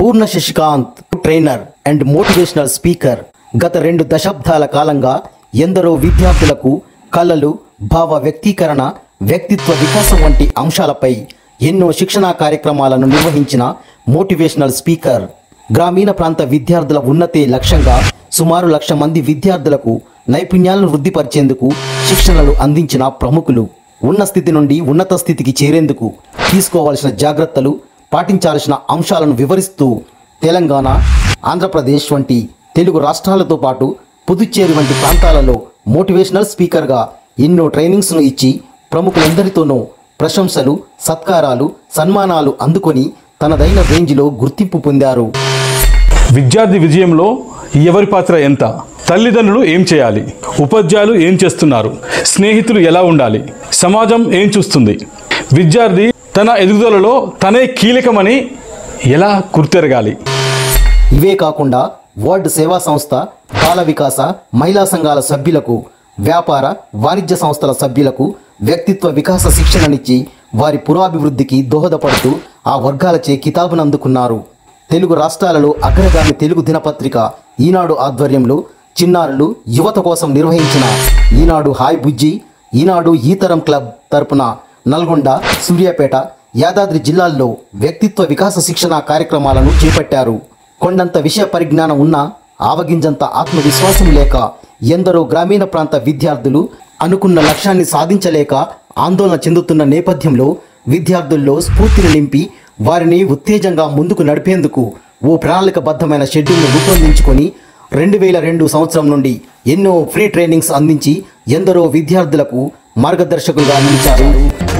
Purna Shashikanth trainer and motivational speaker గత రెండు దశాబ్దాల కాలంగా ఎందరో విద్యార్థులకు కళలు భావ వ్యక్తీకరణ వ్యక్తిత్వ వికాసం వంటి అంశాలపై ఎన్నో శిక్షణా కార్యక్రమాలను నిర్వహించిన మోటివేషనల్ స్పీకర్ గ్రామీణ ప్రాంత విద్యార్థుల ఉన్నతే లక్ష్యంగా సుమారు లక్ష మంది విద్యార్థులకు నైపుణ్యాలను వృద్ధిపరిచేందుకు శిక్షణలు అందించిన ప్రముఖులు ఉన్న స్థితి నుండి ఉన్నత స్థితికి చేరేందుకు తీసుకోవాల్సిన జాగ్రత్తలు పాటించాల్సిన అంశాలను వివరిస్తూ తెలంగాణ ఆంధ్రప్రదేశ్ వంటి తెలుగు రాష్ట్రాలతో పాటు పుదుచ్చేరి వంటి ప్రాంతాలలో మోటివేషనల్ స్పీకర్గా ఎన్నో ట్రైనింగ్స్ను ఇచ్చి ప్రముఖులందరితోనూ ప్రశంసలు సత్కారాలు సన్మానాలు అందుకొని తనదైన రేంజ్లో గుర్తింపు పొందారు విద్యార్థి విజయంలో ఎవరి పాత్ర ఎంత తల్లిదండ్రులు ఏం చేయాలి ఉపాధ్యాయులు ఏం చేస్తున్నారు స్నేహితులు ఎలా ఉండాలి సమాజం ఏం చూస్తుంది విద్యార్థి తన ఎదుగుదలలో తనే కీలకమని ఎలా గుర్తెరగాలి ఇవే కాకుండా వార్డు సేవా సంస్థ బాల వికాస మహిళా సంఘాల సభ్యులకు వ్యాపార వాణిజ్య సంస్థల సభ్యులకు వ్యక్తిత్వ వికాస శిక్షణనిచ్చి వారి పురాభివృద్ధికి దోహదపడుతూ ఆ వర్గాలచే కితాబును అందుకున్నారు తెలుగు రాష్ట్రాలలో అగ్రగామి తెలుగు దినపత్రిక ఈనాడు ఆధ్వర్యంలో చిన్నారులు యువత కోసం నిర్వహించిన ఈనాడు హాయ్ బుజ్జి ఈనాడు ఈతరం క్లబ్ తరపున నల్గొండ సూర్యాపేట యాదాద్రి జిల్లాల్లో వ్యక్తిత్వ వికాస శిక్షణ కార్యక్రమాలను చేపట్టారు కొండంత విషయ పరిజ్ఞానం ఉన్నా ఆవగింజంత ఆత్మవిశ్వాసం లేక ఎందరో గ్రామీణ ప్రాంత విద్యార్థులు అనుకున్న లక్ష్యాన్ని సాధించలేక ఆందోళన చెందుతున్న నేపథ్యంలో విద్యార్థుల్లో స్ఫూర్తిని నింపి వారిని ఉత్తేజంగా ముందుకు నడిపేందుకు ఓ ప్రణాళికబద్ధమైన షెడ్యూల్ను రూపొందించుకొని రెండు వేల రెండు సంవత్సరం నుండి ఎన్నో ఫ్రీ ట్రైనింగ్స్ అందించి ఎందరో విద్యార్థులకు మార్గదర్శకులుగా నిలిచారు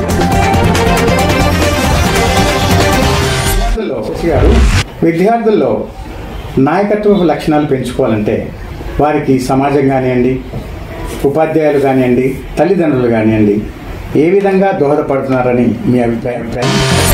విద్యార్థుల్లో శశి గారు విద్యార్థుల్లో నాయకత్వ లక్షణాలు పెంచుకోవాలంటే వారికి సమాజం కానివ్వండి ఉపాధ్యాయులు కానివ్వండి తల్లిదండ్రులు కానివ్వండి ఏ విధంగా దోహదపడుతున్నారని మీ అభిప్రాయం అభిప్రాయం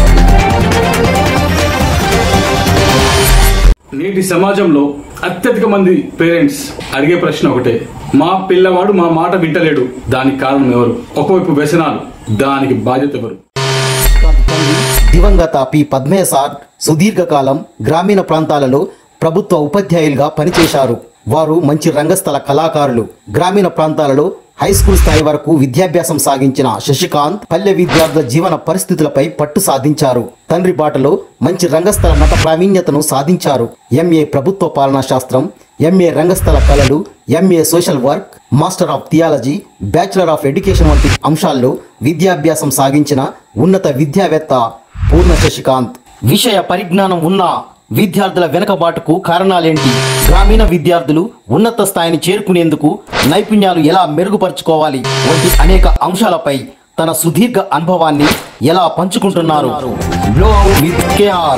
నేటి సమాజంలో అత్యధిక మంది పేరెంట్స్ అడిగే ప్రశ్న ఒకటే మా పిల్లవాడు మా మాట వింటలేడు దానికి కారణం ఎవరు ఒకవైపు వ్యసనాలు దానికి బాధ్యత ఎవరు దివంగత పి పద్మయ్య సార్ సుదీర్ఘకాలం గ్రామీణ ప్రాంతాలలో ప్రభుత్వ ఉపాధ్యాయులుగా పనిచేశారు వారు మంచి రంగస్థల కళాకారులు గ్రామీణ ప్రాంతాలలో హై స్కూల్ స్థాయి వరకు విద్యాభ్యాసం సాగించిన శశికాంత్ పల్లె విద్యార్థుల జీవన పరిస్థితులపై పట్టు సాధించారు తండ్రి బాటలో మంచి రంగస్థల నట ప్రావీణ్యతను సాధించారు ఎంఏ ప్రభుత్వ పాలనా శాస్త్రం ఎంఏ రంగస్థల కళలు MA social work master of theology bachelor of education వంటి అంశాల్లో విద్యాభ్యాసం సాగించిన ఉన్నత విద్యావేత్త పూర్ణ శశికాంత్ విషయ పరిజ్ఞానం ఉన్న విద్యార్థుల వెనకబాటుకు కారణాలేంటి గ్రామీణ విద్యార్థులు ఉన్నత స్థాయిని చేరుకునేందుకు నైపుణ్యాలు ఎలా మెరుగుపరుచుకోవాలి వంటి అనేక అంశాలపై తన సుదీర్ఘ అనుభవాన్ని ఎలా పంచుకుంటున్నారు బ్లో విత్ కేఆర్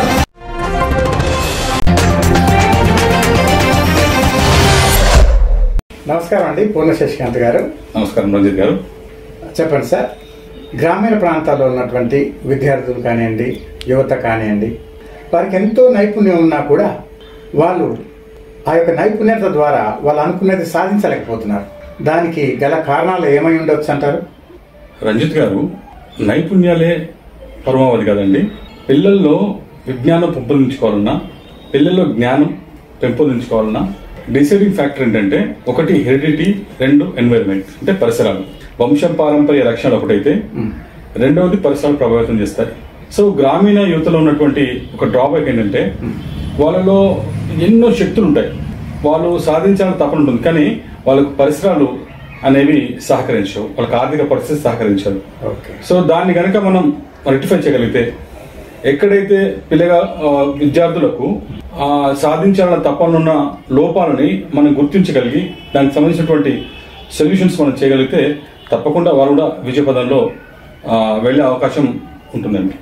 నమస్కారం అండి పూర్ణ శశికాంత్ గారు నమస్కారం రంజిత్ గారు చెప్పండి సార్ గ్రామీణ ప్రాంతాల్లో ఉన్నటువంటి విద్యార్థులు కానివ్వండి యువత కానివ్వండి వారికి ఎంతో నైపుణ్యం ఉన్నా కూడా వాళ్ళు ఆ యొక్క నైపుణ్యత ద్వారా వాళ్ళు అనుకున్నది సాధించలేకపోతున్నారు దానికి గల కారణాలు ఏమై ఉండొచ్చు అంటారు రంజిత్ గారు నైపుణ్యాలే పరమావధి కదండి పిల్లల్లో విజ్ఞానం పెంపొందించుకోవాలన్నా పిల్లల్లో జ్ఞానం పెంపొందించుకోవాలన్నా డిసైడింగ్ ఫ్యాక్టర్ ఏంటంటే ఒకటి హెరిడిటీ రెండు ఎన్వైరన్మెంట్ అంటే పరిసరాలు వంశం పారంపర్య లక్షణాలు ఒకటైతే రెండవది పరిసరాలు ప్రభావితం చేస్తాయి సో గ్రామీణ యువతలో ఉన్నటువంటి ఒక డ్రాబ్యాక్ ఏంటంటే వాళ్ళలో ఎన్నో శక్తులు ఉంటాయి వాళ్ళు సాధించాలని తపన ఉంటుంది కానీ వాళ్ళకు పరిసరాలు అనేవి సహకరించవు వాళ్ళకి ఆర్థిక పరిస్థితి సహకరించదు ఓకే సో దాన్ని కనుక మనం రెక్టిఫై చేయగలిగితే ఎక్కడైతే పిల్లగా ఆ, విద్యార్థులకు ఆ, సాధించాలన్న తప్పనున్న లోపాలని మనం గుర్తించగలిగి దానికి సంబంధించినటువంటి సొల్యూషన్స్ మనం చేయగలిగితే తప్పకుండా వారు కూడా విజయపదంలో ఆ, వెళ్ళే అవకాశం ఉంటుందండి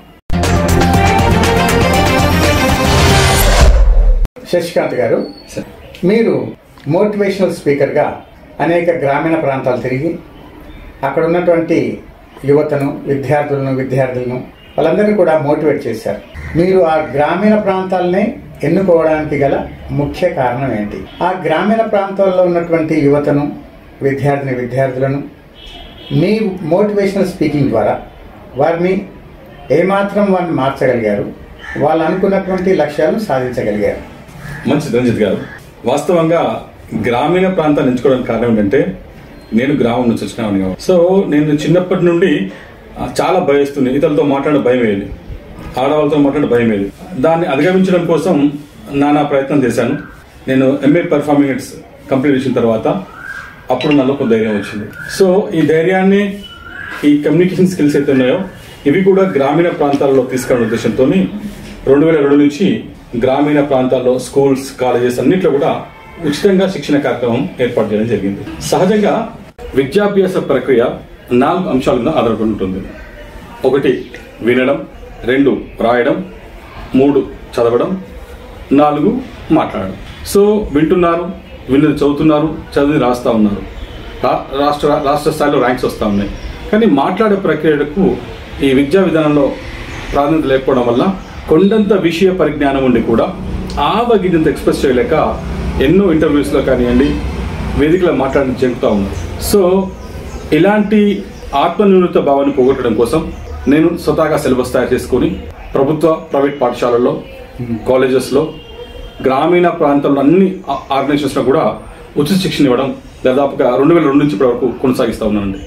శశికాంత్ గారు సరే. మీరు మోటివేషనల్ స్పీకర్గా అనేక గ్రామీణ ప్రాంతాలు తిరిగి అక్కడ ఉన్నటువంటి యువతను విద్యార్థులను విద్యార్థులను వాళ్ళందరినీ కూడా మోటివేట్ చేశారు మీరు ఆ గ్రామీణ ప్రాంతాలనే ఎన్నుకోవడానికి గల ముఖ్య కారణం ఏంటి ఆ గ్రామీణ ప్రాంతాల్లో ఉన్నటువంటి యువతను విద్యార్థిని విద్యార్థులను మీ మోటివేషనల్ స్పీకింగ్ ద్వారా వారిని ఏమాత్రం వారిని మార్చగలిగారు వాళ్ళు అనుకున్నటువంటి లక్ష్యాలను సాధించగలిగారు మంచిది రంజిత్ గారు వాస్తవంగా గ్రామీణ ప్రాంతాన్ని ఎంచుకోవడానికి కారణం ఏంటంటే నేను గ్రామం నుంచి వచ్చినామని కాబట్టి సో నేను చిన్నప్పటి నుండి ఆ, చాలా భయస్తుంది ఇతరులతో మాట్లాడే భయం వేయాలి ఆడవాళ్ళతో మాట్లాడే భయం వేయాలి దాన్ని అధిగమించడం కోసం నానా ప్రయత్నం చేశాను నేను ఎంఏ పర్ఫార్మింగ్ ఆర్ట్స్ కంప్లీట్ చేసిన తర్వాత అప్పుడు నాలో ఒక ధైర్యం వచ్చింది సో ఈ ధైర్యాన్ని ఈ కమ్యూనికేషన్ స్కిల్స్ అయితే ఉన్నాయో ఇవి కూడా గ్రామీణ ప్రాంతాల్లో తీసుకురావడం ఉద్దేశంతో రెండు వేల రెండు నుంచి గ్రామీణ ప్రాంతాల్లో స్కూల్స్ కాలేజెస్ అన్నిట్లో కూడా ఉచితంగా శిక్షణ కార్యక్రమం ఏర్పాటు చేయడం జరిగింది సహజంగా విద్యాభ్యాస ప్రక్రియ నాలుగు అంశాల మీద ఆధారపడి ఉంటుంది ఒకటి వినడం రెండు రాయడం మూడు చదవడం నాలుగు మాట్లాడడం సో వింటున్నారు విన్నది చదువుతున్నారు చదివి రాస్తా ఉన్నారు రా- రాష్ట్ర రాష్ట్ర స్థాయిలో ర్యాంక్స్ వస్తూ ఉన్నాయి కానీ మాట్లాడే ప్రక్రియకు ఈ విద్యా విధానంలో ప్రాధాన్యత లేకపోవడం వల్ల కొండంత విషయ పరిజ్ఞానం ఉండి కూడా ఆవగింజంత ఎక్స్ప్రెస్ చేయలేక ఎన్నో ఇంటర్వ్యూస్లో కానివ్వండి వేదికలో మాట్లాడి జరుగుతూ ఉన్నారు సో ఇలాంటి ఆత్మన్యూనత భావాన్ని పోగొట్టడం కోసం నేను స్వతహాగా సిలబస్ తయారు చేసుకొని ప్రభుత్వ ప్రైవేట్ పాఠశాలల్లో కాలేజెస్లో గ్రామీణ ప్రాంతంలో అన్ని ఆర్గనైజేషన్స్లో కూడా ఉచిత శిక్షణ ఇవ్వడం దాదాపుగా రెండు వేల రెండు నుంచి ఇప్పటి వరకు కొనసాగిస్తూ ఉన్నానండి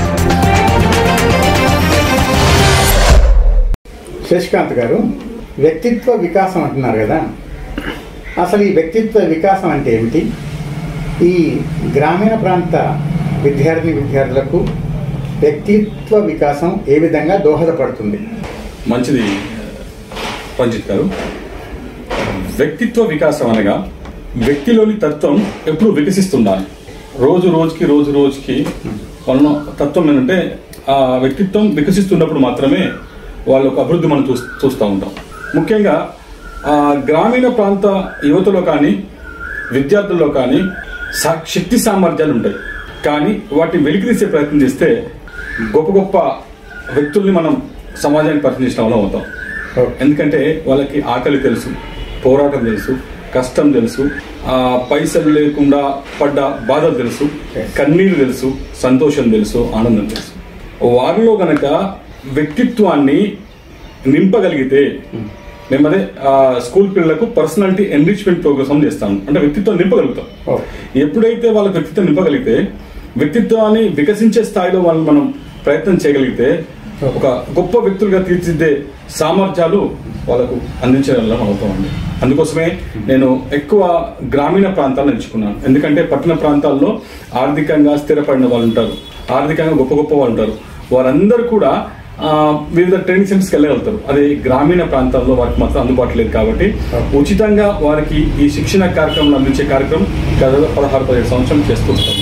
శశికాంత్ గారు వ్యక్తిత్వ వికాసం అంటున్నారు కదా అసలు ఈ వ్యక్తిత్వ వికాసం అంటే ఏమిటి ఈ గ్రామీణ ప్రాంత విద్యార్థిని విద్యార్థులకు వ్యక్తిత్వ వికాసం ఏ విధంగా దోహదపడుతుంది మంచిది రంజిత్ గారు వ్యక్తిత్వ వికాసం అనగా వ్యక్తిలోని తత్వం ఎప్పుడు వికసిస్తుండాలి రోజు రోజుకి రోజు రోజుకి వాళ్ళ తత్వం ఏంటంటే ఆ వ్యక్తిత్వం వికసిస్తున్నప్పుడు మాత్రమే వాళ్ళ యొక్క అభివృద్ధి మనం చూ చూస్తూ ఉంటాం ముఖ్యంగా ఆ గ్రామీణ ప్రాంత యువతలో కానీ విద్యార్థుల్లో కానీ సా- శక్తి సామర్థ్యాలు ఉంటాయి కానీ వాటిని వెలికితీసే ప్రయత్నం చేస్తే గొప్ప గొప్ప వ్యక్తుల్ని మనం సమాజానికి పరిచయం చేసిన వాళ్ళం అవుతాం ఎందుకంటే వాళ్ళకి ఆకలి తెలుసు పోరాటం తెలుసు కష్టం తెలుసు ఆ పైసలు లేకుండా పడ్డ బాధలు తెలుసు కన్నీరు తెలుసు సంతోషం తెలుసు ఆనందం తెలుసు వారిలో గనక వ్యక్తిత్వాన్ని నింపగలిగితే మేము అదే ఆ, స్కూల్ పిల్లలకు పర్సనాలిటీ ఎన్రిచ్మెంట్ ప్రోగ్రామ్ చేస్తాం అంటే వ్యక్తిత్వం నింపగలుగుతాం ఓ. ఎప్పుడైతే వాళ్ళ వ్యక్తిత్వం నింపగలిగితే వ్యక్తిత్వాన్ని వికసించే స్థాయిలో వాళ్ళు మనం ప్రయత్నం చేయగలిగితే ఒక గొప్ప వ్యక్తులుగా తీర్చిదిద్దే సామర్థ్యాలు వాళ్ళకు అందించగలం అవుతామండి అందుకోసమే నేను ఎక్కువ గ్రామీణ ప్రాంతాలను ఎంచుకున్నాను ఎందుకంటే పట్టణ ప్రాంతాల్లో ఆర్థికంగా స్థిరపడిన వాళ్ళు ఉంటారు ఆర్థికంగా గొప్ప గొప్ప వాళ్ళు ఉంటారు వారందరూ కూడా ఆ, వివిధ ట్రైనింగ్ సెంటర్స్కి వెళ్ళగలుగుతారు అదే గ్రామీణ ప్రాంతాల్లో వారికి మాత్రం అందుబాటులో లేదు కాబట్టి ఉచితంగా వారికి ఈ శిక్షణ కార్యక్రమం అందించే కార్యక్రమం గత పదహారు పదిహేడు సంవత్సరం చేస్తూ ఉంటాం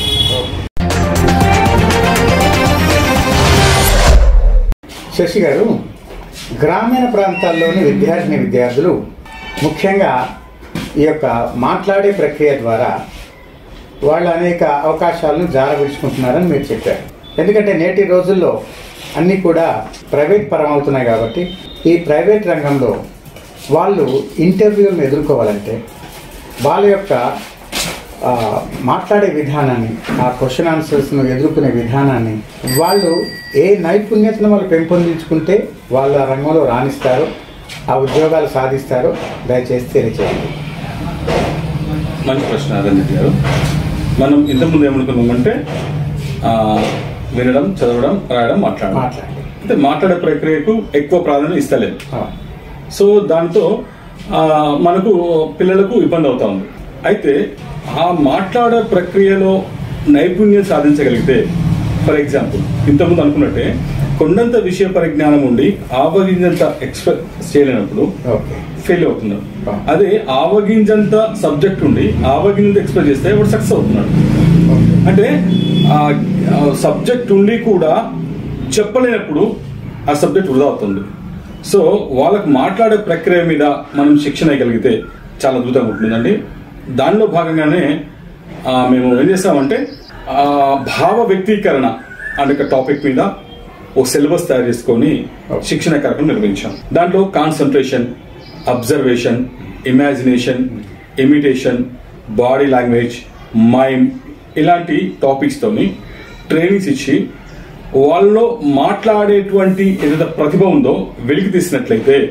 శశి గారు గ్రామీణ ప్రాంతాల్లోని విద్యార్థిని విద్యార్థులు ముఖ్యంగా ఈ యొక్క మాట్లాడే ప్రక్రియ ద్వారా వాళ్ళు అనేక అవకాశాలను జారవిడుచుకుంటున్నారని మీరు చెప్పారు ఎందుకంటే నేటి రోజుల్లో అన్నీ కూడా ప్రైవేట్ పరం అవుతున్నాయి కాబట్టి ఈ ప్రైవేట్ రంగంలో వాళ్ళు ఇంటర్వ్యూలను ఎదుర్కోవాలంటే వాళ్ళ యొక్క ఆ, మాట్లాడే విధానాన్ని ఆ క్వశ్చన్ ఆన్సర్స్ను ఎదుర్కొనే విధానాన్ని వాళ్ళు ఏ నైపుణ్యతను వాళ్ళు పెంపొందించుకుంటే వాళ్ళ రంగంలో రాణిస్తారో ఆ ఉద్యోగాలు సాధిస్తారో దయచేసి తెలియచేయండి మంచి ప్రశ్న రంజిత్ గారు మనం ఇంతకుముందు ఏమనుకున్నామంటే ఆ, వినడం చదవడం రాయడం మాట్లాడడం మాట్లాడండి అంటే మాట్లాడే ప్రక్రియకు ఎక్కువ ప్రాధాన్యత ఇస్తలేదు ఆ, సో దాంతో ఆ, మనకు పిల్లలకు ఇబ్బంది అవుతా ఉంది అయితే ఆ మాట్లాడే ప్రక్రియలో నైపుణ్యం సాధించగలిగితే ఫర్ ఎగ్జాంపుల్ ఇంతకుముందు అనుకున్నట్టే కొండంత విషయ పరిజ్ఞానం ఉండి ఆవగింజంత ఎక్స్ప్రెస్ చేయలేనప్పుడు ఓకే ఫెయిల్ అవుతున్నారు అదే ఆవగింజంత సబ్జెక్ట్ ఉండి ఆవగింజంత ఎక్స్ప్రెస్ చేస్తే వాడు సక్సెస్ అవుతున్నాడు అంటే ఆ సబ్జెక్ట్ ఉండి కూడా చెప్పలేనప్పుడు ఆ సబ్జెక్ట్ వృధా అవుతుంది సో వాళ్ళకు మాట్లాడే ప్రక్రియ మీద మనం శిక్షణ ఇవ్వగలిగితే చాలా అద్భుతంగా ఉంటుందండి దానిలో భాగంగానే ఆ, మేము ఏం చేస్తామంటే ఆ, భావ వ్యక్తీకరణ అనే ఒక టాపిక్ మీద ఒక సిలబస్ తయారు చేసుకొని శిక్షణ కార్యక్రమం నిర్వహించాం దాంట్లో concentration observation imagination imitation body language mind ఇలాంటి టాపిక్స్ తోని ట్రైనింగ్స్ ఇచ్చి వాళ్ళలో మాట్లాడేటువంటి ఏదైతే ప్రతిభ ఉందో వెలికి తీసినట్లయితే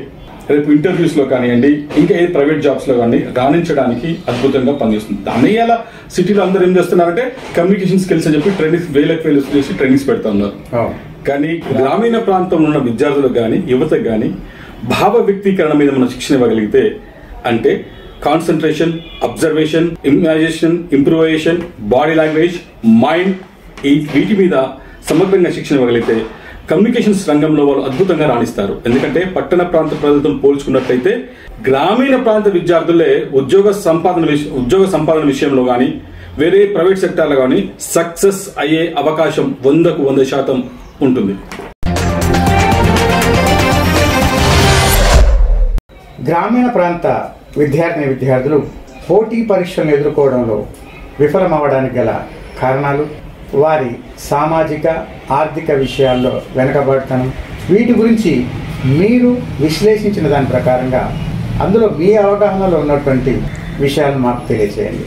రేపు ఇంటర్వ్యూస్ లో కానివ్వండి ఇంకా ఏ ప్రైవేట్ జాబ్స్ లో కానీ రాణించడానికి అద్భుతంగా పనిచేస్తుంది దాన్ని ఇలా సిటీలో అందరూ ఏం చేస్తున్నారంటే కమ్యూనికేషన్ స్కిల్స్ అని చెప్పి ట్రైనింగ్స్ వేలకు వేలు చేసి ట్రైనింగ్స్ పెడతా ఉన్నారు అవును. కానీ గ్రామీణ ప్రాంతంలో ఉన్న విద్యార్థులకు కానీ యువతకు కానీ భావ వ్యక్తీకరణ మీద మనం శిక్షణ ఇవ్వగలిగితే అంటే concentration observation imagination improvisation body language mind ఈ వీటి మీద సమగ్రంగా శిక్షణ ఇవ్వగలిగితే కమ్యూనికేషన్స్ రంగంలో వాళ్ళు అద్భుతంగా రాణిస్తారు ఎందుకంటే పట్టణ ప్రాంత ప్రజలతో పోల్చుకున్నట్లయితే గ్రామీణ ప్రాంత విద్యార్థులే ఉద్యోగ సంపాదన విష- ఉద్యోగ సంపాదన విషయంలో కానీ వేరే ప్రైవేట్ సెక్టార్లో కానీ సక్సెస్ అయ్యే అవకాశం వందకు వంద శాతం ఉంటుంది గ్రామీణ ప్రాంత విద్యార్థిని విద్యార్థులు పోటీ పరీక్షలను ఎదుర్కోవడంలో విఫలమవడానికి గల కారణాలు వారి సామాజిక ఆర్థిక విషయాల్లో వెనకబడతనం వీటి గురించి మీరు విశ్లేషించిన దాని ప్రకారంగా అందులో మీ అవగాహనలో ఉన్నటువంటి విషయాలను మాకు తెలియజేయండి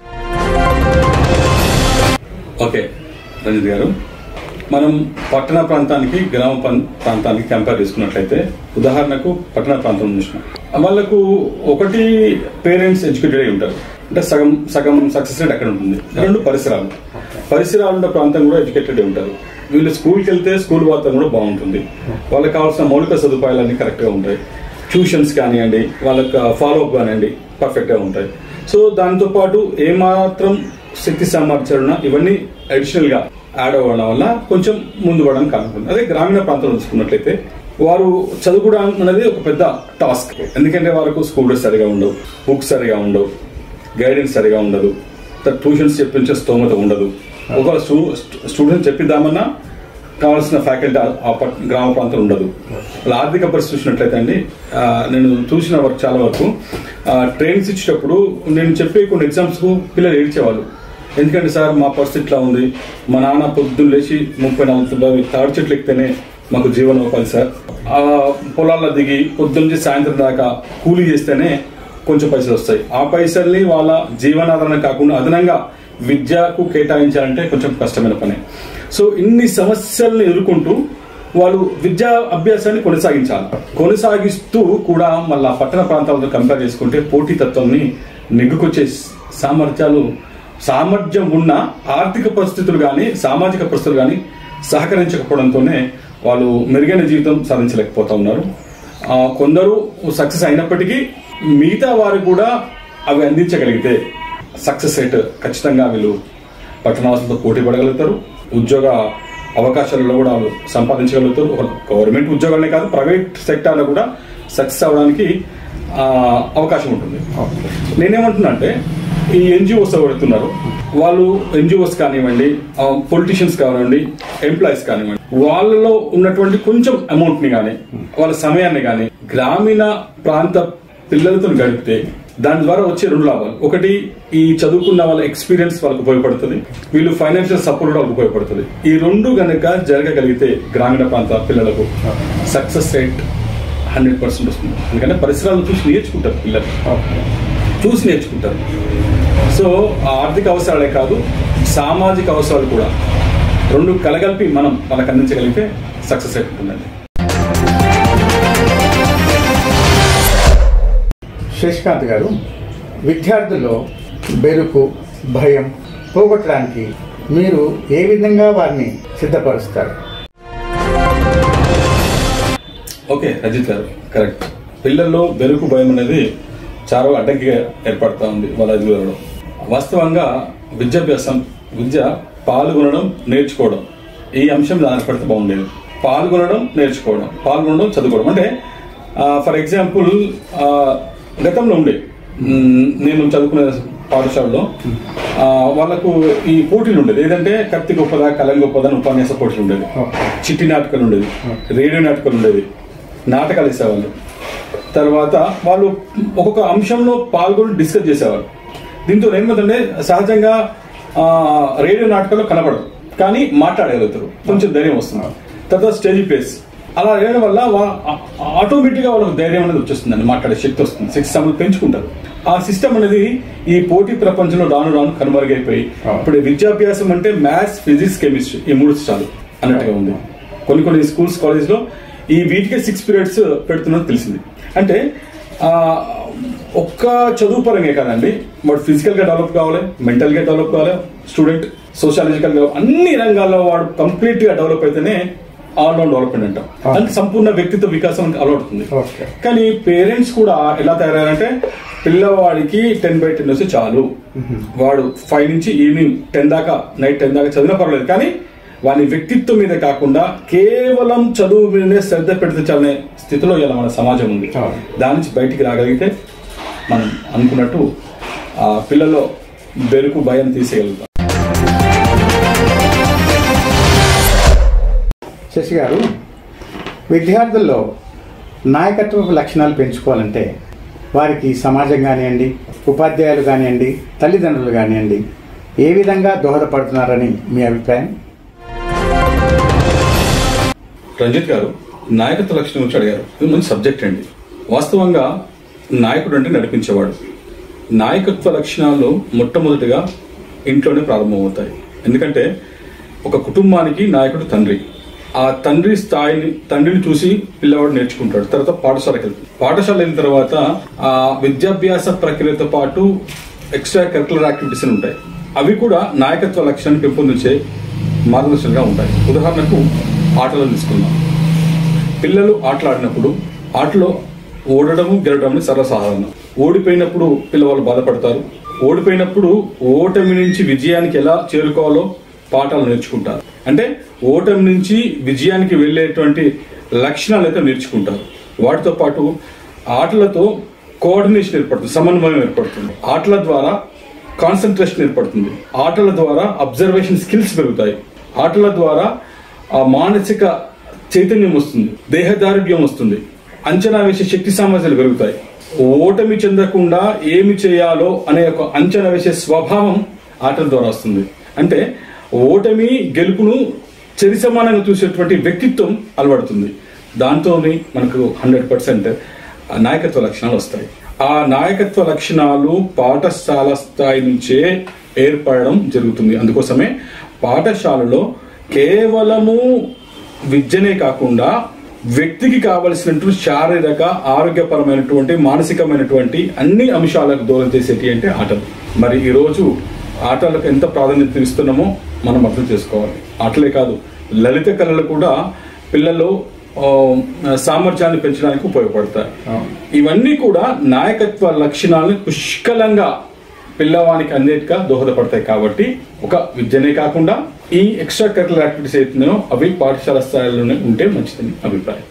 ఓకే రంజిత్ గారు మనం పట్టణ ప్రాంతానికి గ్రామ పం- ప్రాంతానికి కంపేర్ చేసుకున్నట్లయితే ఉదాహరణకు పట్టణ ప్రాంతం చూసినాం వాళ్ళకు ఒకటి పేరెంట్స్ ఎడ్యుకేటెడ్ అయి ఉంటారు అంటే సగం సగం సక్సెస్ రేట్ అక్కడ ఉంటుంది రెండు పరిసరాలు పరిసరాలు ఉన్న ప్రాంతం కూడా ఎడ్యుకేటెడ్ అయి ఉంటారు వీళ్ళు స్కూల్కి వెళ్తే స్కూల్ వాతావరణం కూడా బాగుంటుంది వాళ్ళకి కావాల్సిన మౌలిక సదుపాయాలన్నీ కరెక్ట్గా ఉంటాయి ట్యూషన్స్ కానివ్వండి వాళ్ళకి ఫాలో అప్ కానివ్వండి పర్ఫెక్ట్గా ఉంటాయి సో దాంతో పాటు ఏమాత్రం శక్తి సామర్థ్యాలున్నా ఇవన్నీ అడిషనల్ గా యాడ్ అవ్వడం వల్ల కొంచెం ముందు పడడానికి కానుకుంటుంది అదే గ్రామీణ ప్రాంతంలో చూసుకున్నట్లయితే వారు చదువుకోవడం అనేది ఒక పెద్ద టాస్క్ ఎందుకంటే వాళ్ళకు స్కూల్ డ్రెస్ సరిగా ఉండవు బుక్స్ సరిగా ఉండవు గైడెన్స్ సరిగా ఉండదు ట్యూషన్స్ చెప్పించే స్తోమత ఉండదు ఒక స్టూడెంట్ చెప్పిద్దామన్నా కావాల్సిన ఫ్యాకల్టీ ఆ- ఆ పట్- గ్రామ ప్రాంతం ఉండదు వాళ్ళ ఆర్థిక పరిస్థితి చూసినట్లయితే అండి ఆ, నేను చూసిన వరకు చాలా వరకు ట్రైన్స్ ఇచ్చేటప్పుడు నేను చెప్పే కొన్ని ఎగ్జామ్స్ కు పిల్లలు ఏడ్చేవాళ్ళు ఎందుకంటే సార్ మా పరిస్థితి ఇట్లా ఉంది మా నాన్న పొద్దున్న లేచి ముప్పై నలభై తాడి చెట్లు ఎక్కితేనే మాకు జీవనోపాధి సార్ ఆ పొలాల్లో దిగి పొద్దున్న నుంచి సాయంత్రం దాకా కూలీ చేస్తేనే కొంచెం పైసలు వస్తాయి ఆ పైసల్ని వాళ్ళ జీవనాధారణ కాకుండా అదనంగా విద్యకు కేటాయించాలంటే కొంచెం కష్టమైన పని సో ఇన్ని సమస్యలను ఎదుర్కొంటూ వాళ్ళు విద్యా అభ్యాసాన్ని కొనసాగించాలి కొనసాగిస్తూ కూడా మళ్ళా పట్టణ ప్రాంతాలతో కంపేర్ చేసుకుంటే పోటీతత్వంని నెగ్గుకొచ్చే సామర్థ్యాలు సామర్థ్యం ఉన్న ఆర్థిక పరిస్థితులు కానీ సామాజిక పరిస్థితులు కానీ సహకరించకపోవడంతోనే వాళ్ళు మెరుగైన జీవితం సాధించలేకపోతా ఉన్నారు ఆ, కొందరు సక్సెస్ అయినప్పటికీ మిగతా వారు కూడా అవి అందించగలిగితే సక్సెస్ రేట్ ఖచ్చితంగా వీళ్ళు పట్టణవాసులతో పోటీ పడగలుగుతారు ఉద్యోగ అవకాశాలలో కూడా వాళ్ళు సంపాదించగలుగుతారు ఒక గవర్నమెంట్ ఉద్యోగాలనే కాదు ప్రైవేట్ సెక్టార్లో కూడా సక్సెస్ అవ్వడానికి ఆ, అవకాశం ఉంటుంది నేనేమంటున్నా అంటే ఈ ఎన్జిఓస్ పెడుతున్నారు వాళ్ళు ఎన్జిఓస్ కానివ్వండి పొలిటీషియన్స్ కానివ్వండి ఎంప్లాయీస్ కానివ్వండి వాళ్ళలో ఉన్నటువంటి కొంచెం అమౌంట్ ని కానీ వాళ్ళ సమయాన్ని కానీ గ్రామీణ ప్రాంత పిల్లలతో గడిపితే దాని ద్వారా వచ్చే రెండు లాభాలు ఒకటి ఈ చదువుకున్న వాళ్ళ ఎక్స్పీరియన్స్ వాళ్ళకి ఉపయోగపడుతుంది వీళ్ళు ఫైనాన్షియల్ సపోర్ట్ కూడా వాళ్ళకి ఉపయోగపడుతుంది ఈ రెండు గనక జరగగలిగితే గ్రామీణ ప్రాంత పిల్లలకు సక్సెస్ రేట్ హండ్రెడ్ పర్సెంట్ వస్తుంది ఎందుకంటే పరిసరాలను చూసి నేర్చుకుంటారు పిల్లలు చూసి నేర్చుకుంటారు సో ఆ ఆర్థిక అవసరాలే కాదు సామాజిక అవసరాలు కూడా రెండు కలగలిపి మనం వాళ్ళకి అందించగలిగితే సక్సెస్ అవుతుందండి శశికాంత్ గారు విద్యార్థుల్లో బెరుకు భయం పోగొట్టడానికి మీరు ఏ విధంగా వారిని సిద్ధపరుస్తారు ఓకే రజిత్ గారు కరెక్ట్ పిల్లల్లో బెరుకు భయం అనేది చాలా అడ్డంకిగా ఏర్పడతా ఉంది వాళ్ళ ఎదుగుదలలో వాస్తవంగా విద్యాభ్యాసం విద్య పాల్గొనడం నేర్చుకోవడం ఈ అంశం మీద ఆధారపడితే బాగుండేది పాల్గొనడం నేర్చుకోవడం పాల్గొనడం చదువుకోవడం అంటే ఫర్ ఎగ్జాంపుల్ గతంలో ఉండే మ్, నేను చదువుకునే పాఠశాలలో ఆ, వాళ్ళకు ఈ పోటీలు ఉండేది ఏదంటే కత్తి గొప్పదా కలం గొప్పదా అని ఉపన్యాస పోటీలు ఉండేది ఓకే. చిట్టి నాటకాలు ఉండేది రేడియో నాటకాలు ఉండేది నాటకాలు వేసేవాళ్ళు తర్వాత వాళ్ళు ఒక్కొక్క అంశంలో పాల్గొని డిస్కస్ చేసేవాళ్ళు దీంతో ఏమంటే సహజంగా ఆ, రేడియో నాటకాల్లో కనబడదు కానీ మాట్లాడగలుగుతారు కొంచెం ధైర్యం వస్తుంది తర్వాత స్టేజ్ ప్లేస్ అలా వేయడం వల్ల ఆటోమేటిక్ గా వాళ్ళకి ధైర్యం అనేది వచ్చేస్తుందండి మాట్లాడే శక్తి వస్తుంది శక్తి సమలు పెంచుకుంటారు ఆ సిస్టమ్ అనేది ఈ పోటీ ప్రపంచంలో రాను రాను కనుమరుగైపోయి అవును. ఇప్పుడు విద్యాభ్యాసం అంటే మ్యాథ్స్ ఫిజిక్స్ కెమిస్ట్రీ ఈ మూడు చాలు అన్నట్టుగా ఉంది కొన్ని కొన్ని స్కూల్స్ కాలేజ్ లో ఈ వీటికే సిక్స్ పీరియడ్స్ పెడుతున్నది తెలిసింది అంటే ఆ, ఒక్క చదువు పరంగా కాదండి వాడు ఫిజికల్ గా డెవలప్ కావాలి మెంటల్ గా డెవలప్ కావాలి స్టూడెంట్ సోషాలజికల్ గా అన్ని రంగాల్లో వాడు కంప్లీట్ గా డెవలప్ అయితేనే ఆల్ రౌండ్ డెవలప్మెంట్ అంటాం అంటే సంపూర్ణ వ్యక్తిత్వ వికాసం అలవడుతుంది ఓకే కానీ పేరెంట్స్ కూడా ఎలా తయారయ్యారంటే పిల్లవాడికి టెన్ బై టెన్ వస్తే చాలు వాడు ఫైవ్ నుంచి ఈవినింగ్ టెన్ దాకా నైట్ టెన్ దాకా చదివినా పర్వాలేదు కానీ వాని వ్యక్తిత్వం మీద కాకుండా కేవలం చదువు మీదనే శ్రద్ధ పెడితే చాలనే స్థితిలో ఇలా మన సమాజం ఉంది అవును. దాని నుంచి బయటికి రాగలిగితే మనం అనుకున్నట్టు ఆ పిల్లలో బెరుకు భయం తీసేయగలుగుతాం శశి గారు విద్యార్థుల్లో నాయకత్వ లక్షణాలు పెంచుకోవాలంటే వారికి సమాజం కానివ్వండి ఉపాధ్యాయులు కానివ్వండి తల్లిదండ్రులు కానివ్వండి ఏ విధంగా దోహదపడుతున్నారని మీ అభిప్రాయం రంజిత్ గారు నాయకత్వ లక్షణం గురించి అడిగారు ఇది మంచి సబ్జెక్ట్ అండి వాస్తవంగా నాయకుడు అంటే నడిపించేవాడు నాయకత్వ లక్షణాలు మొట్టమొదటిగా ఇంట్లోనే ప్రారంభమవుతాయి ఎందుకంటే ఒక కుటుంబానికి నాయకుడు తండ్రి ఆ తండ్రి స్థాయిని తండ్రిని చూసి పిల్లవాడు నేర్చుకుంటాడు తర్వాత పాఠశాలకు వెళ్తాడు పాఠశాల వెళ్ళిన తర్వాత ఆ విద్యాభ్యాస ప్రక్రియతో పాటు ఎక్స్ట్రా కరికులర్ యాక్టివిటీస్ అని ఉంటాయి అవి కూడా నాయకత్వ లక్ష్యాన్ని పెంపొందించే మార్గదర్శనంగా ఉంటాయి ఉదాహరణకు ఆటలు తీసుకుందాం పిల్లలు ఆటలాడినప్పుడు ఆటలో ఓడడము గెలవడం అనేది సర్వసాధారణం ఓడిపోయినప్పుడు పిల్లవాళ్ళు బాధపడతారు ఓడిపోయినప్పుడు ఓటమి నుంచి విజయానికి ఎలా చేరుకోవాలో పాఠాలు నేర్చుకుంటారు అంటే ఓటమి నుంచి విజయానికి వెళ్ళేటువంటి లక్షణాలు అయితే నేర్చుకుంటారు వాటితో పాటు ఆటలతో కోఆర్డినేషన్ ఏర్పడుతుంది సమన్వయం ఏర్పడుతుంది ఆటల ద్వారా కాన్సన్ట్రేషన్ ఏర్పడుతుంది ఆటల ద్వారా అబ్జర్వేషన్ స్కిల్స్ పెరుగుతాయి ఆటల ద్వారా ఆ మానసిక చైతన్యం వస్తుంది దేహదారుఢ్యం వస్తుంది అంచనా వేసే శక్తి సామర్థ్యాలు పెరుగుతాయి ఓటమి చెందకుండా ఏమి చేయాలో అనే ఒక అంచనా వేసే స్వభావం ఆటల ద్వారా వస్తుంది అంటే ఓటమి గెలుపును చరి సమానంగా చూసేటువంటి వ్యక్తిత్వం అలవడుతుంది దాంతోనే మనకు హండ్రెడ్ పర్సెంట్ నాయకత్వ లక్షణాలు వస్తాయి ఆ నాయకత్వ లక్షణాలు పాఠశాల స్థాయి నుంచే ఏర్పడడం జరుగుతుంది అందుకోసమే పాఠశాలలో కేవలము విద్యనే కాకుండా వ్యక్తికి కావలసినటువంటి శారీరక ఆరోగ్యపరమైనటువంటి మానసికమైనటువంటి అన్ని అంశాలకు దూరం చేసేటి అంటే ఆటలు మరి ఈ రోజు ఆటలకు ఎంత ప్రాధాన్యత ఇస్తున్నామో మనం అర్థం చేసుకోవాలి ఆటలే కాదు లలిత కళలు కూడా పిల్లలు ఆ, సామర్థ్యాన్ని పెంచడానికి ఉపయోగపడతాయి ఇవన్నీ కూడా నాయకత్వ లక్షణాలను పుష్కలంగా పిల్లవానికి అన్నిటిగా దోహదపడతాయి కాబట్టి ఒక విద్యనే కాకుండా ఈ ఎక్స్ట్రా కరికులర్ యాక్టివిటీస్ అవుతున్నాయో అవి పాఠశాల స్థాయిలోనే ఉంటే మంచిదని అభిప్రాయం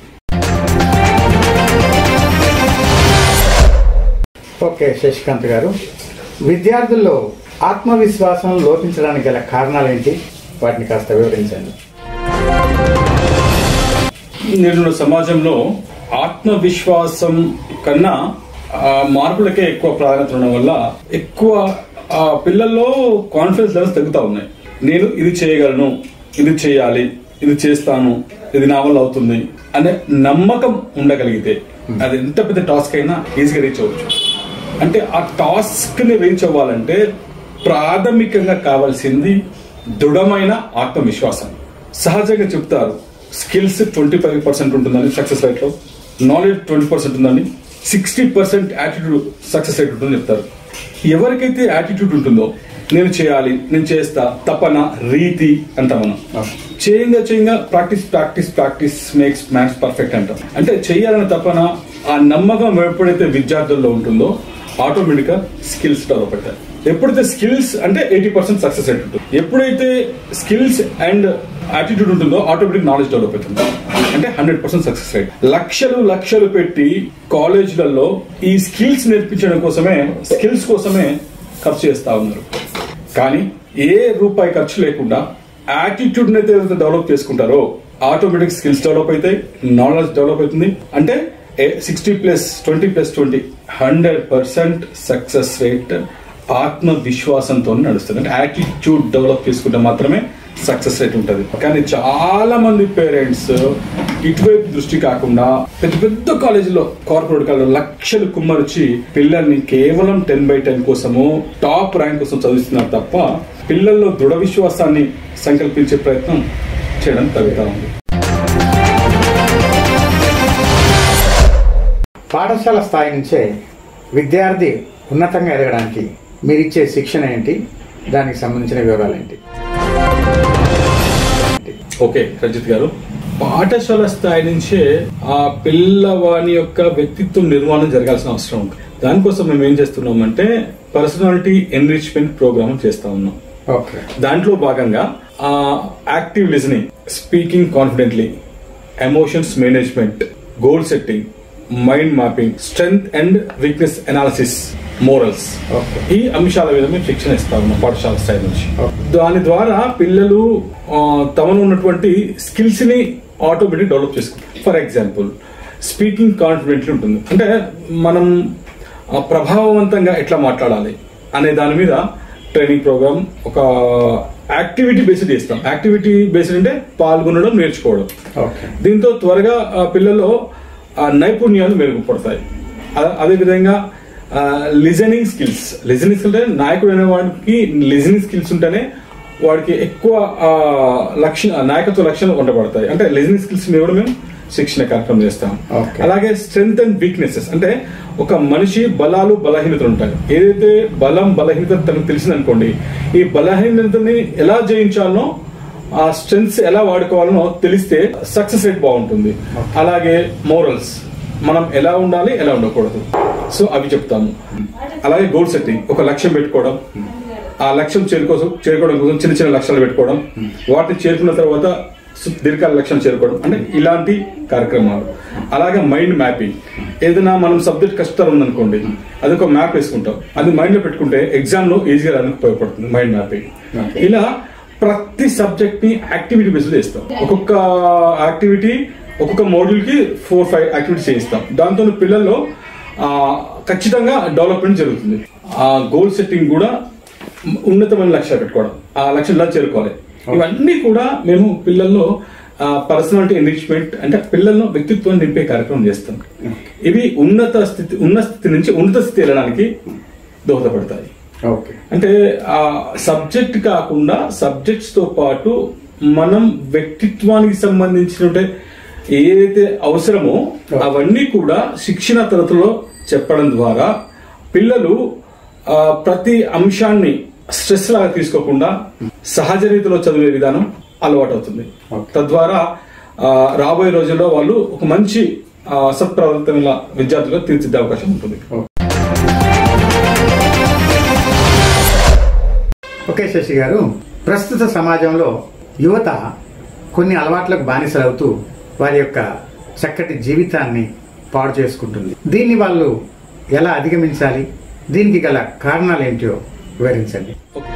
ఓకే శశికాంత్ గారు విద్యార్థుల్లో ఆత్మవిశ్వాసం లోపించడానికి గల కారణాలు ఏంటి వాటిని కాస్త వివరించండి నేడున్న సమాజంలో ఆత్మవిశ్వాసం కన్నా ఆ, మార్పులకే ఎక్కువ ప్రాధాన్యత ఉండడం వల్ల ఎక్కువ ఆ, పిల్లల్లో కాన్ఫిడెన్స్ లెవెల్స్ తగ్గుతా ఉన్నాయి నేను ఇది చేయగలను ఇది చేయాలి ఇది చేస్తాను ఇది నా వల్ల అవుతుంది అనే నమ్మకం ఉండగలిగితే అది ఎంత పెద్ద టాస్క్ అయినా ఈజీగా రీచ్ అవ్వచ్చు అంటే ఆ టాస్క్ ని రీచ్ అవ్వాలంటే ప్రాథమికంగా కావాల్సింది దృఢమైన ఆత్మవిశ్వాసం సహజంగా చెప్తారు స్కిల్స్ ట్వంటీ ఫైవ్ పర్సెంట్ ఉంటుందని సక్సెస్ రేట్ లో నాలెడ్జ్ ట్వంటీ పర్సెంట్ ఉందని sixty percent attitude success rate ఉంటుందని చెప్తారు ఎవరికైతే యాటిట్యూడ్ ఉంటుందో నేను చేయాలి నేను చేస్తా తపన రీతి అంటాం మనం చేయంగా చేయంగా practice practice practice makes maths perfect అంటాం అంటే చేయాలన్న తపన ఆ నమ్మకం ఎప్పుడైతే విద్యార్థుల్లో ఉంటుందో ఆటోమేటిక్ గా స్కిల్స్ డెవలప్ అవుతాయి ఎప్పుడైతే స్కిల్స్ అంటే ఎయిటీ పర్సెంట్ సక్సెస్ రేట్ ఉంటుంది ఎప్పుడైతే స్కిల్స్ అండ్ యాటిట్యూడ్ ఉంటుందో ఆటోమేటిక్ నాలెడ్జ్ డెవలప్ అవుతుంది అంటే హండ్రెడ్ పర్సెంట్ సక్సెస్ రేట్ లక్షలు లక్షలు పెట్టి కాలేజీలలో ఈ స్కిల్స్ నేర్పించడం కోసమే స్కిల్స్ కోసమే ఖర్చు చేస్తా ఉన్నారు కానీ ఏ రూపాయి ఖర్చు లేకుండా యాటిట్యూడ్ అయితే ఏదైతే డెవలప్ చేసుకుంటారో ఆటోమేటిక్ స్కిల్స్ డెవలప్ అవుతాయి నాలెడ్జ్ డెవలప్ అవుతుంది అంటే sixty plus twenty plus twenty hundred percent success rate ఆత్మవిశ్వాసంతో నడుస్తుంది అంటే యాటిట్యూడ్ డెవలప్ చేసుకుంటే మాత్రమే సక్సెస్ రేట్ ఉంటుంది కానీ చాలా మంది పేరెంట్స్ ఇటువైపు దృష్టి కాకుండా పెద్ద పెద్ద కాలేజీలో కార్పొరేట్ కాలేజీలో లక్షలు కుమ్మరిచి పిల్లల్ని కేవలం టెన్ బై టెన్ కోసము టాప్ ర్యాంక్ కోసం చదివిస్తున్నారు తప్ప పిల్లల్లో దృఢ విశ్వాసాన్ని సంకల్పించే ప్రయత్నం చేయడం తగ్గుతా ఉంది పాఠశాల స్థాయి నుంచే విద్యార్థి ఉన్నతంగా ఎదగడానికి మీరు ఇచ్చే శిక్షణ ఏంటి దానికి సంబంధించిన వివరాలు ఏంటి ఓకే రజిత్ గారు పాఠశాల స్థాయి నుంచే ఆ పిల్లవాని యొక్క వ్యక్తిత్వం నిర్మాణం జరగాల్సిన అవసరం ఉంది దానికోసం మేము ఏం చేస్తున్నామంటే పర్సనాలిటీ ఎన్రిచ్మెంట్ ప్రోగ్రామ్ చేస్తా ఉన్నాం ఓకే దాంట్లో భాగంగా active listening speaking confidently emotions management goal setting mind mapping strength and weakness analysis morals Okay. ఈ అంశాల మీద మేము శిక్షణ ఇస్తా ఉన్నాం పాఠశాల స్థాయి నుంచి Okay. దాని ద్వారా పిల్లలు ఆ, తమలో ఉన్నటువంటి స్కిల్స్ ని ఆటోమేటిక్ డెవలప్ చేసుకుంటారు ఫర్ ఎగ్జాంపుల్ స్పీకింగ్ కాన్ఫిడెంట్లీ ఉంటుంది అంటే మనం ఆ, ప్రభావవంతంగా ఎట్లా మాట్లాడాలి అనే దాని మీద ట్రైనింగ్ ప్రోగ్రామ్ ఒక యాక్టివిటీ బేస్డ్ చేస్తాం యాక్టివిటీ బేస్డ్ అంటే పాల్గొనడం నేర్చుకోవడం ఓకే దీంతో త్వరగా ఆ, పిల్లల్లో ఆ, నైపుణ్యాలు మెరుగుపడతాయి అ- అదేవిధంగా లిజనింగ్ స్కిల్స్ లిజనింగ్ స్కిల్స్ అంటే నాయకుడు అనే వాడికి లిజనింగ్ స్కిల్స్ ఉంటేనే వాడికి ఎక్కువ ఆ, లక్షణ నాయకత్వ లక్షణాలు ఉండబడతాయి అంటే లిజనింగ్ స్కిల్స్ మీద కూడా మేము శిక్షణ కార్యక్రమం చేస్తాం Okay. అలాగే స్ట్రెంగ్త్ అండ్ వీక్నెసెస్ అంటే ఒక మనిషి బలాలు బలహీనతలు ఉంటాయి ఏదైతే బలం బలహీనత తనకు తెలిసిందనుకోండి ఈ బలహీనతని ఎలా జయించాలనో ఆ స్ట్రెంగ్స్ ఎలా వాడుకోవాలనో తెలిస్తే సక్సెస్ రేట్ బాగుంటుంది అలాగే మోరల్స్ మనం ఎలా ఉండాలి ఎలా ఉండకూడదు సో అవి చెప్తాము అలాగే గోల్ సెట్టింగ్ ఒక లక్ష్యం పెట్టుకోవడం ఆ లక్ష్యం చేరుకోసం చేరుకోవడం కోసం చిన్న చిన్న లక్ష్యాలు పెట్టుకోవడం వాటిని చేరుకున్న తర్వాత సు- దీర్ఘకాల లక్ష్యం చేరుకోవడం అంటే ఇలాంటి కార్యక్రమాలు అలాగే మైండ్ మ్యాపింగ్ ఏదైనా మనం సబ్జెక్ట్ కష్టం ఉందనుకోండి అది ఒక మ్యాప్ వేసుకుంటాం అది మైండ్ లో పెట్టుకుంటే ఎగ్జామ్ లో ఈజీగా రానికి ఉపయోగపడుతుంది మైండ్ మ్యాపింగ్ Okay. ఇలా ప్రతి సబ్జెక్ట్ ని యాక్టివిటీ బేస్డ్ చేస్తాం ఒక్కొక్క యాక్టివిటీ ఒక్కొక్క మోడ్యూల్ కి ఫోర్ ఫైవ్ యాక్టివిటీస్ చేయిస్తాం దాంతో పిల్లల్లో ఆ, ఖచ్చితంగా డెవలప్మెంట్ జరుగుతుంది ఆ గోల్ సెట్టింగ్ కూడా ఉన్నతమైన లక్ష్యాలు పెట్టుకోవడం ఆ లక్ష్యం ఎలా చేరుకోవాలి ఇవన్నీ కూడా మేము పిల్లల్లో పర్సనాలిటీ ఎన్రిచ్మెంట్ అంటే పిల్లల్లో వ్యక్తిత్వాన్ని నింపే కార్యక్రమం చేస్తాం ఇవి ఉన్నత స్థితి ఉన్నత స్థితి నుంచి ఉన్నత స్థితి వెళ్ళడానికి దోహదపడతాయి ఓకే అంటే ఆ సబ్జెక్ట్ కాకుండా సబ్జెక్ట్స్ తో పాటు మనం వ్యక్తిత్వానికి సంబంధించిన ఏదైతే అవసరమో అవన్నీ కూడా శిక్షణ తరగతిలో చెప్పడం ద్వారా పిల్లలు ఆ, ప్రతి అంశాన్ని స్ట్రెస్ లాగా తీసుకోకుండా సహజ రీతిలో చదివే విధానం అలవాటు అవుతుంది Okay. తద్వారా ఆ, రాబోయే రోజుల్లో వాళ్ళు ఒక మంచి ఆ, సత్ప్రవర్తనల విద్యార్థులుగా తీర్చిదిద్దే అవకాశం ఉంటుంది ఓకే శశి గారు ప్రస్తుత సమాజంలో యువత కొన్ని అలవాట్లకు బానిసలవుతూ వారి యొక్క చక్కటి జీవితాన్ని పాడు చేసుకుంటుంది దీన్ని వాళ్ళు ఎలా అధిగమించాలి దీనికి గల కారణాలు ఏంటో వివరించండి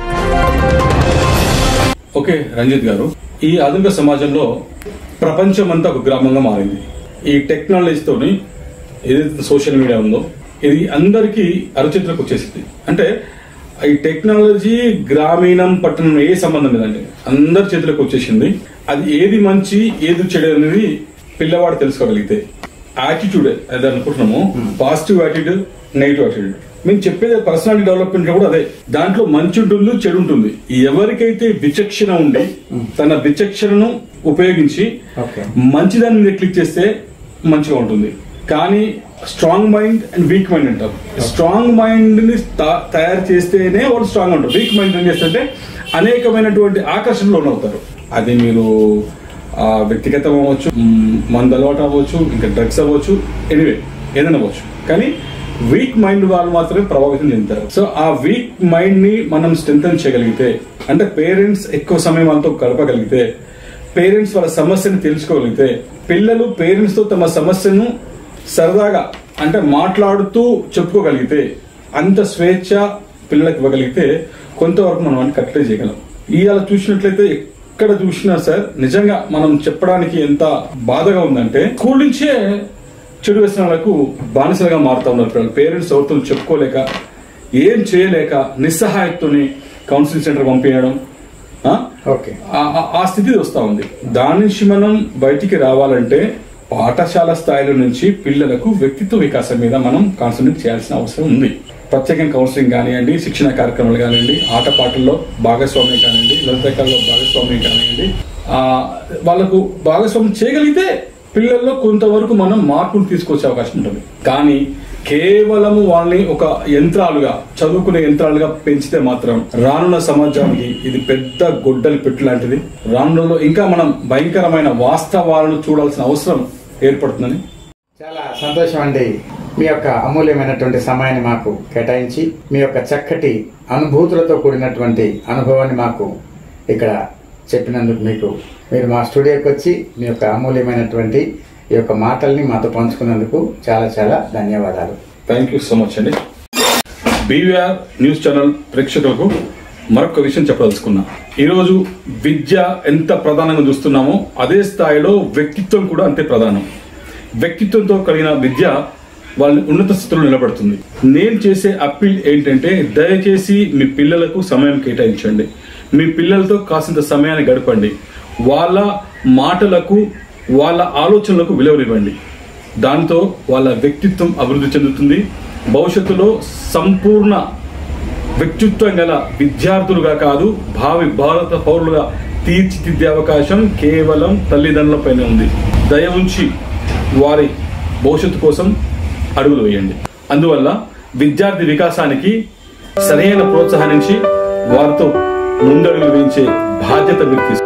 ఓకే రంజిత్ గారు ఈ ఆధునిక సమాజంలో ప్రపంచం అంతా ఒక గ్రామంగా మారింది ఈ టెక్నాలజీతోని ఏదైతే సోషల్ మీడియా ఉందో ఇది అందరికీ అరచేతులకు వచ్చేసింది అంటే ఈ టెక్నాలజీ గ్రామీణం పట్టణం ఏ సంబంధం లేదండి అందరి చేతులకు వచ్చేసింది అది ఏది మంచి ఏది చెడు అనేది పిల్లవాడు తెలుసుకోగలిగితే యాటిట్యూడ్ ఏదో అనుకుంటున్నాము పాజిటివ్ యాటిట్యూడ్ నెగిటివ్ యాటిట్యూడ్ మేము చెప్పేది పర్సనాలిటీ డెవలప్మెంట్ కూడా అదే దాంట్లో మంచి ఉంటుంది చెడు ఉంటుంది ఎవరికైతే విచక్షణ ఉండి తన విచక్షణను ఉపయోగించి Okay. మంచిదాన్ని మీద క్లిక్ చేస్తే మంచిగా ఉంటుంది కానీ strong mind and weak mind అంటారు స్ట్రాంగ్ మైండ్ ని తా- తయారు చేస్తేనే వాళ్ళు స్ట్రాంగ్ ఉంటారు వీక్ మైండ్ ఏం చేస్తుంటే అనేకమైనటువంటి ఆకర్షణలు అవుతారు అది మీరు ఆ, వ్యక్తిగతం అవ్వచ్చు మ్, మందు అలవాటు అవ్వచ్చు ఇంకా డ్రగ్స్ అవ్వచ్చు ఎనివే ఏదైనా అవ్వచ్చు కానీ వీక్ మైండ్ వాళ్ళు మాత్రమే ప్రభావితం చెందుతారు సో ఆ వీక్ మైండ్ ని మనం స్ట్రెంగ్ చేయగలిగితే అంటే పేరెంట్స్ ఎక్కువ సమయం వాళ్ళతో గడపగలిగితే పేరెంట్స్ వాళ్ళ సమస్యను తెలుసుకోగలిగితే పిల్లలు పేరెంట్స్ తో తమ సమస్యను సరదాగా అంటే మాట్లాడుతూ చెప్పుకోగలిగితే అంత స్వేచ్ఛ పిల్లలకు ఇవ్వగలిగితే కొంతవరకు మనం వాటిని కట్టడి చేయగలం ఇవాళ చూసినట్లయితే ఎక్కడ చూసినా సార్ నిజంగా మనం చెప్పడానికి ఎంత బాధగా ఉందంటే స్కూల్ నుంచే చెడు వ్యసనాలకు బానిసలుగా మారుతా ఉన్నారు పిల్లలు పేరెంట్స్ ఎవరితో చెప్పుకోలేక ఏం చేయలేక నిస్సహాయతతోని కౌన్సిలింగ్ సెంటర్ పంపించడం ఆ? ఓకే ఆ- ఆ- ఆ స్థితి వస్తా ఉంది దాని నుంచి మనం బయటికి రావాలంటే పాఠశాల స్థాయిలో నుంచి పిల్లలకు వ్యక్తిత్వ వికాసం మీద మనం కాన్సన్ట్రేట్ చేయాల్సిన అవసరం ఉంది ప్రత్యేకంగా కౌన్సిలింగ్ కానివ్వండి శిక్షణ కార్యక్రమాలు కానివ్వండి ఆటపాటల్లో భాగస్వామ్యం కానివ్వండి లలిత కళలో భాగస్వామ్యం కానివ్వండి ఆ వాళ్ళకు భాగస్వామ్యం చేయగలిగితే పిల్లల్లో కొంతవరకు మనం మార్పులు తీసుకొచ్చే అవకాశం ఉంటుంది కానీ కేవలము వాళ్ళని ఒక యంత్రాలుగా చదువుకునే యంత్రాలుగా పెంచితే మాత్రం రానున్న సమాజానికి ఇది పెద్ద గొడ్డలి పెట్టు లాంటిది రానున్నలో ఇంకా మనం భయంకరమైన వాస్తవాలను చూడాల్సిన అవసరం ఏర్పడుతుందని చాలా సంతోషం అండి మీ యొక్క అమూల్యమైనటువంటి సమయాన్ని మాకు కేటాయించి మీ యొక్క చక్కటి అనుభూతులతో కూడినటువంటి అనుభవాన్ని మాకు ఇక్కడ చెప్పినందుకు మీకు మీరు మా స్టూడియోకి వచ్చి మీ యొక్క అమూల్యమైనటువంటి ఈ యొక్క మాటల్ని మాతో పంచుకున్నందుకు చాలా చాలా ధన్యవాదాలు థ్యాంక్ యూ సో మచ్ అండి బీవీఆర్ న్యూస్ ఛానల్ ప్రేక్షకులకు మరొక విషయం చెప్పదలుచుకున్నా ఈరోజు విద్య ఎంత ప్రధానంగా చూస్తున్నామో అదే స్థాయిలో వ్యక్తిత్వం కూడా అంతే ప్రధానం వ్యక్తిత్వంతో కలిగిన విద్య వాళ్ళని ఉన్నత స్థితిలో నిలబడుతుంది నేను చేసే అప్పీల్ ఏంటంటే దయచేసి మీ పిల్లలకు సమయం కేటాయించండి మీ పిల్లలతో కాసింత సమయాన్ని గడపండి వాళ్ళ మాటలకు వాళ్ళ ఆలోచనలకు విలువనివ్వండి దాంతో వాళ్ళ వ్యక్తిత్వం అభివృద్ధి చెందుతుంది భవిష్యత్తులో సంపూర్ణ వ్యక్తిత్వం గల విద్యార్థులుగా కాదు భావి భారత పౌరులుగా తీర్చిదిద్దే అవకాశం కేవలం తల్లిదండ్రులపైనే ఉంది దయ ఉంచి వారి భవిష్యత్తు కోసం అడుగులు వేయండి అందువల్ల విద్యార్థి వికాసానికి సరైన ప్రోత్సాహాన్నించి వారితో ముందడుగులు వేయించే బాధ్యత మీరు తీసుకు